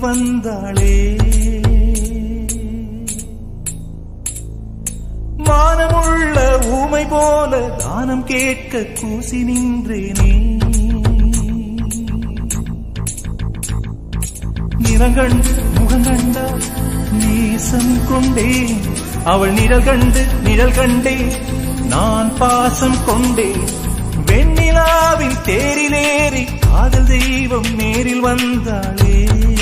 வந்தாளே மானமுள்ள ஊமை போல தானம் கேட்க கூசி நின்றேனே நிறங்கண்டு முகங்கண்டா நேசம் கொண்டேன் அவள் நிழல் கண்டு நிழல் கண்டேன் நான் பாசம் கொண்டேன் வெண்ணிலாவில் தேரிலேறி காதல் தெய்வம் நேரில் வந்தாளே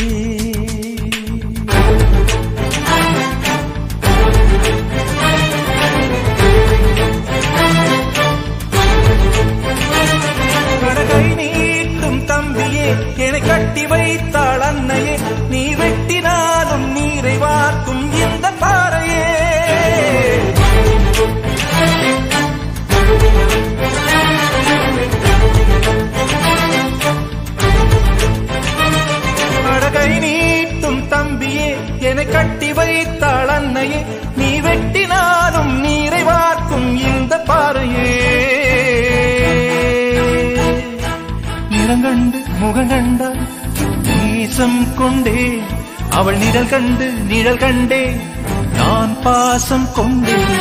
கடகை நீட்டும் தம்பியே என்னை கட்டி வைத்தாள் அன்னையே நீ வெட்டினாலும் நீரை வார்க்கும் இந்த பாறையே கடகை நீட்டும் தம்பியே என்னை கட்டி வைத்தாள் அன்னையே நீ வெட்டினாலும் நீரை வார்க்கும் இந்த பாறையே நிறங்கண்டு முகங்கண்டா நேசம் கொண்டே அவள் நிழல் கண்டு நிழல் கண்டே நான் பாசம் கொண்டேன்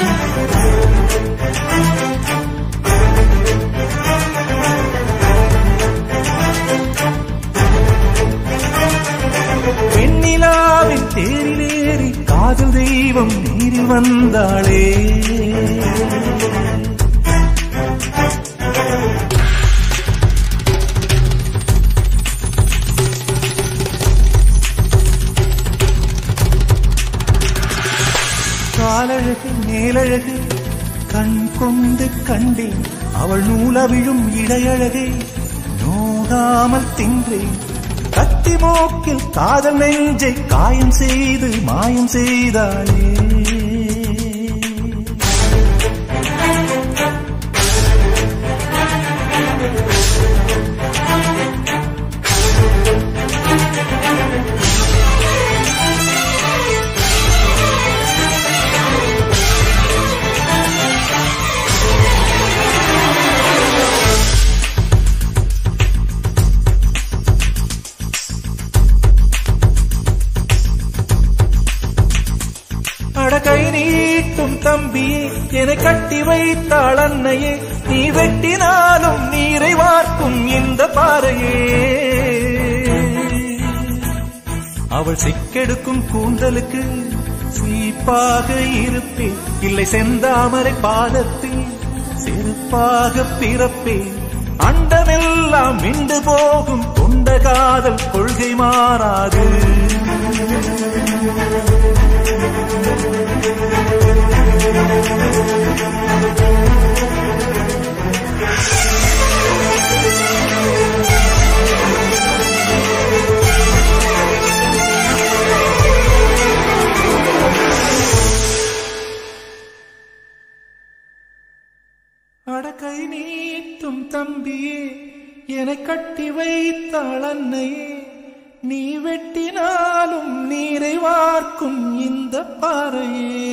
வெண்ணிலாவின் தேரிலேறி காதல் தெய்வம் நீரில் வந்தாளே காலழகு மேலழகு கண் கொண்டு கண்டேன் அவள் நூலவிழும் இடையழகை நோகாமல் தின்றேன் கத்தி மூக்கில் காதல் நெஞ்சை காயம் செய்து மாயம் செய்தாளே அடகை நீட்டும் தம்பியே என்னை கட்டி வைத்தாள் அன்னையே நீ வெட்டினாலும் நீரை வார்க்கும் இந்த பாறையே அவள் சிக்கெடுக்கும் கூந்தலுக்கு சீப்பாக இருப்பேன் இல்லை செந்தாமரை பாதத்தில் செருப்பாக பிறப்பேன் அண்டமெல்லாம் மிண்டு போகும் கொண்ட காதல் கொள்கை மாறாது அடக்கை நீட்டும் தம்பியே என்னை கட்டி வைத்தாள் அன்னையே நீ வெட்டினாலும் நீரை வார்க்கும் இந்த பாறையே